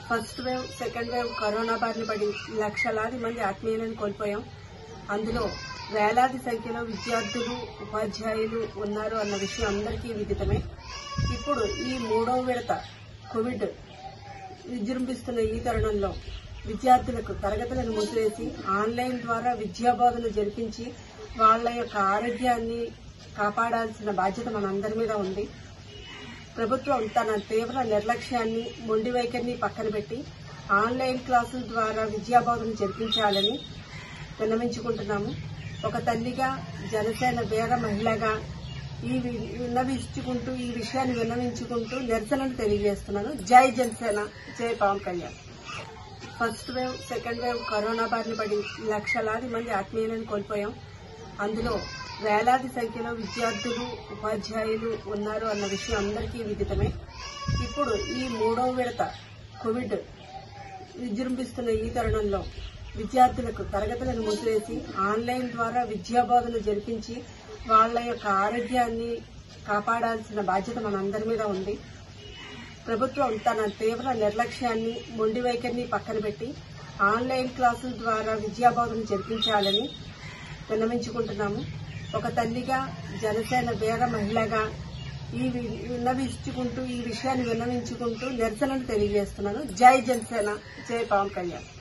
first wave second wave corona బారిన పడి లక్షలాది మంది ఆత్మీయులను కోల్పోయాం అందులో వేలాది సంఖ్యలో విద్యార్థులు ఉపాధ్యాయులు ఉన్నారు అన్న విషయం అందరికీ విదితమే ఇప్పుడు ఈ మూడవ విడత కోవిడ్ విజృంభిస్తున్న ఈ తరుణంలో విద్యార్థులకు తరగతులను మూసివేసి ఆన్లైన్ ద్వారా విద్యాబోధన జరిపించి వాళ్ళ యొక్క ఆరోగ్యాన్ని కాపాడాల్సిన బాధ్యత మనందరి మీద ఉంది ప్రభుత్వం తన తీవ్ర నిర్లక్ష్యాన్ని మొండి వైఖరిని పక్కన పెట్టి ఆన్లైన్ క్లాసుల ద్వారా విద్యాబోధన జరిపించాలని విన్నవించుకుంటున్నాము ఒక తల్లిగా జనసేన వీర మహిళగా ఈ వి- విన్నవించుకుంటూ ఈ విషయాన్ని విన్నవించుకుంటూ నిరసనలు తెలియజేస్తున్నాను జై జనసేన జై Pawan Kalyan first wave second wave corona బారిన పడి లక్షలాది మంది ఆత్మీయులను కోల్పోయాం అందులో వేలాది సంఖ్యలో విద్యార్థులు ఉపాధ్యాయులు ఉన్నారు అన్న విషయం అందరికీ విదితమే ఇప్పుడు ఈ మూడవ విడత కోవిడ్ విజృంభిస్తున్న ఈ తరుణంలో విద్యార్థులకు తరగతులను మూసివేసి ఆన్లైన్ ద్వారా విద్యాబోధన జరిపించి వాళ్ళ యొక్క ఆరోగ్యాన్ని కాపాడాల్సిన బాధ్యత మనందరి మీద ఉంది ప్రభుత్వం తన తీవ్ర నిర్లక్ష్యాన్ని మొండి వైఖరిని పక్కన పెట్టి ఆన్లైన్ క్లాసుల ద్వారా విద్యాబోధన జరిపించాలని విన్నవించుకుంటున్నాము ఒక తల్లిగా జనసేన వీర మహిళగా ఈ వి- విన్నవించుకుంటూ ఈ విషయాన్ని విన్నవించుకుంటూ నిరసనలు తెలియజేస్తున్నాను జై జనసేన జై పవన్ కళ్యాణ్